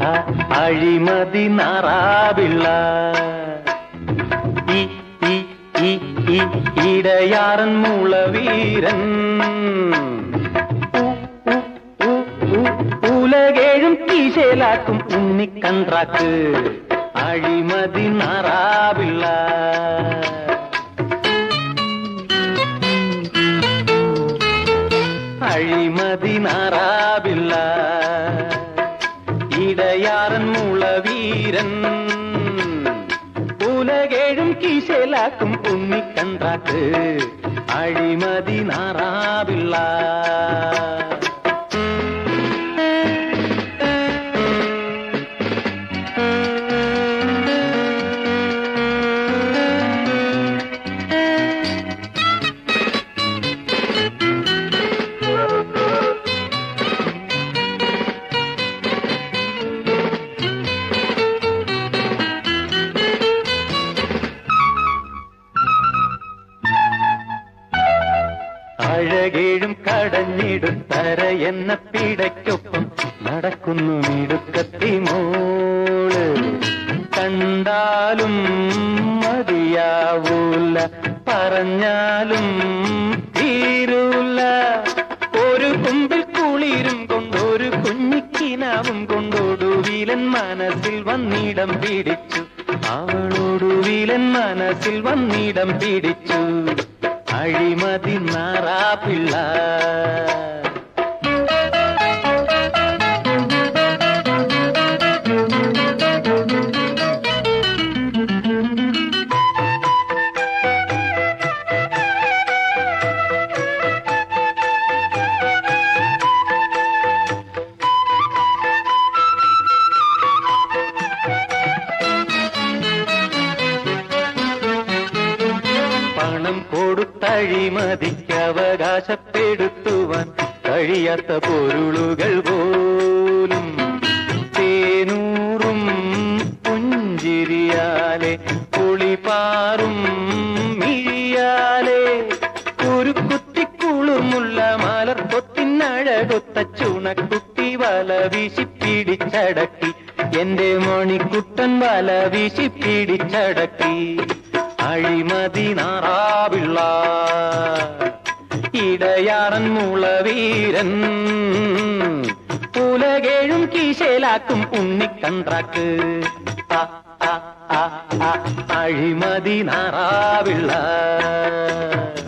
ആ അഴിമതി നാറാവിള്ള ഈ ഈ ഈ ഈ ഇടയാറൻ മുളവീരൻ ഉ, ഉ, ഉ, ഉ, ഉലകേഴും കീശയിലാക്കും ഉണ്ണിക്കൺട്രാക്ക് അഴിമതി നാറാവിള്ള അഴിമതി നാറാവില്ല ഇടയാറൻ മുളവീരൻ ഉലകേഴും കീശയിലാക്കും ഉണ്ണിക്കൺട്രാക്ക് അഴിമതി നാറാവില്ല അഴകേഴും കടഞ്ഞിടുത്തര എന്ന പിടയ്ക്കൊപ്പം നടക്കുന്നു മിടുക്കത്തി മോള് കണ്ടാലും മതിയാവൂല പറഞ്ഞാലും തീരൂല ഒരു കുമ്പിൽ കുളിരും കൊണ്ടൊരു കുഞ്ഞിക്കിനാവും കൊണ്ടൊടുവിലൻ മനസ്സിൽ വന്നിടം പിടിച്ചു അവളൊടുവിലൻ മനസ്സിൽ വന്നിടം പിടിച്ചു അഴിമതി നാറാപ്പിള്ള പണം കൊടുത്തഴിമതിക്ക് അവകാശപ്പെടുത്തുവാൻ കഴിയാത്ത പൊരുളുകൾ പോലും തേനൂറും പുഞ്ചിരിയാലെ പുളിപാറും മിഴിയാലെ ഒരു കുത്തിക്കുളുമുള്ള മലർ കൊത്തിനഴകൊത്ത ചുണക്കുട്ടി വല വീശി പിടിച്ചടക്കി എന്റെ മണിക്കുട്ടൻ വല വീശി പിടിച്ചടക്കി അഴിമതി നാറാവിള്ള ഇടയാറൻ മുളവീരൻ ഉലകേഴും കീശയിലാക്കും ഉണ്ണിക്കൺട്രാക്ക് ആ, ആ, ആ, ആ, അഴിമതി നാറാവിള്ള